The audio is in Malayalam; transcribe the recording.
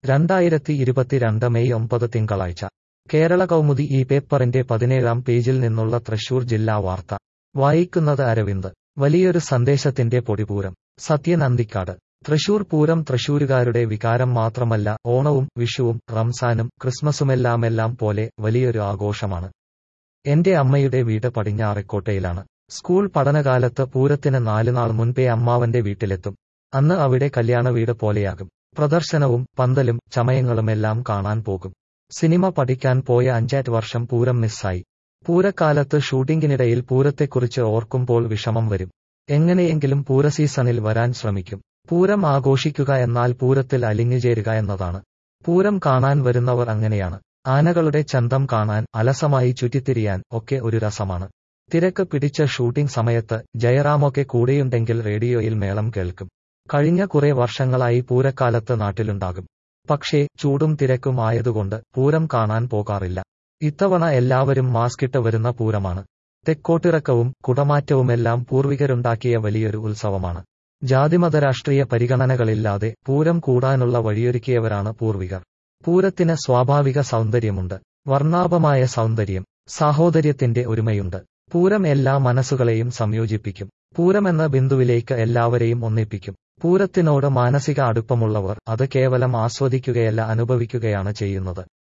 രണ്ടായിരത്തി ഇരുപത്തിരണ്ട് മെയ് ഒമ്പത് തിങ്കളാഴ്ച കേരള കൗമുദി ഈ പേപ്പറിന്റെ പതിനേഴാം പേജിൽ നിന്നുള്ള തൃശൂർ ജില്ലാ വാർത്ത വായിക്കുന്നത് അരവിന്ദ് വലിയൊരു സന്ദേശത്തിന്റെ പൊടിപൂരം സത്യൻ അന്തിക്കാട് തൃശൂർ പൂരം തൃശൂരുകാരുടെ വികാരം മാത്രമല്ല ഓണവും വിഷുവും റംസാനും ക്രിസ്മസുമെല്ലാമെല്ലാം പോലെ വലിയൊരു ആഘോഷമാണ് എന്റെ അമ്മയുടെ വീട് പടിഞ്ഞാറെക്കോട്ടയിലാണ് സ്കൂൾ പഠനകാലത്ത് പൂരത്തിന് നാലുനാൾ മുൻപേ അമ്മാവന്റെ വീട്ടിലെത്തും അന്ന് അവിടെ കല്യാണ വീട് പോലെയാകും പ്രദർശനവും പന്തലും ചമയങ്ങളുമെല്ലാം കാണാൻ പോകും സിനിമ പഠിക്കാൻ പോയ അഞ്ചാറ്റ് വർഷം പൂരം മിസ്സായി പൂരക്കാലത്ത് ഷൂട്ടിംഗിനിടയിൽ പൂരത്തെക്കുറിച്ച് ഓർക്കുമ്പോൾ വിഷമം വരും എങ്ങനെയെങ്കിലും പൂരസീസണിൽ വരാൻ ശ്രമിക്കും പൂരം ആഘോഷിക്കുക എന്നാൽ പൂരത്തിൽ അലിഞ്ഞുചേരുക എന്നതാണ് പൂരം കാണാൻ വരുന്നവർ അങ്ങനെയാണ് ആനകളുടെ ചന്തം കാണാൻ അലസമായി ചുറ്റിത്തിരിയാൻ ഒക്കെ ഒരു രസമാണ് തിരക്ക് പിടിച്ച ഷൂട്ടിംഗ് സമയത്ത് ജയറാമൊക്കെ കൂടെയുണ്ടെങ്കിൽ റേഡിയോയിൽ മേളം കേൾക്കും കഴിഞ്ഞ കുറെ വർഷങ്ങളായി പൂരക്കാലത്ത് നാട്ടിലുണ്ടാകും പക്ഷേ ചൂടും തിരക്കും ആയതുകൊണ്ട് പൂരം കാണാൻ പോകാറില്ല ഇത്തവണ എല്ലാവരും മാസ്കിട്ട് വരുന്ന പൂരമാണ് തെക്കോട്ടിറക്കവും കുടമാറ്റവുമെല്ലാം പൂർവികരുണ്ടാക്കിയ വലിയൊരു ഉത്സവമാണ് ജാതിമത രാഷ്ട്രീയ പരിഗണനകളില്ലാതെ പൂരം കൂടാനുള്ള വഴിയൊരുക്കിയവരാണ് പൂർവികർ പൂരത്തിന് സ്വാഭാവിക സൗന്ദര്യമുണ്ട് വർണ്ണാഭമായ സൗന്ദര്യം സാഹോദര്യത്തിന്റെ ഒരുമയുണ്ട് പൂരം എല്ലാ മനസ്സുകളെയും സംയോജിപ്പിക്കും പൂരമെന്ന ബിന്ദുവിലേക്ക് എല്ലാവരെയും ഒന്നിപ്പിക്കും പൂരത്തിനോട് മാനസിക അടുപ്പമുള്ളവർ അത് കേവലം ആസ്വദിക്കുകയല്ല അനുഭവിക്കുകയാണ് ചെയ്യുന്നത്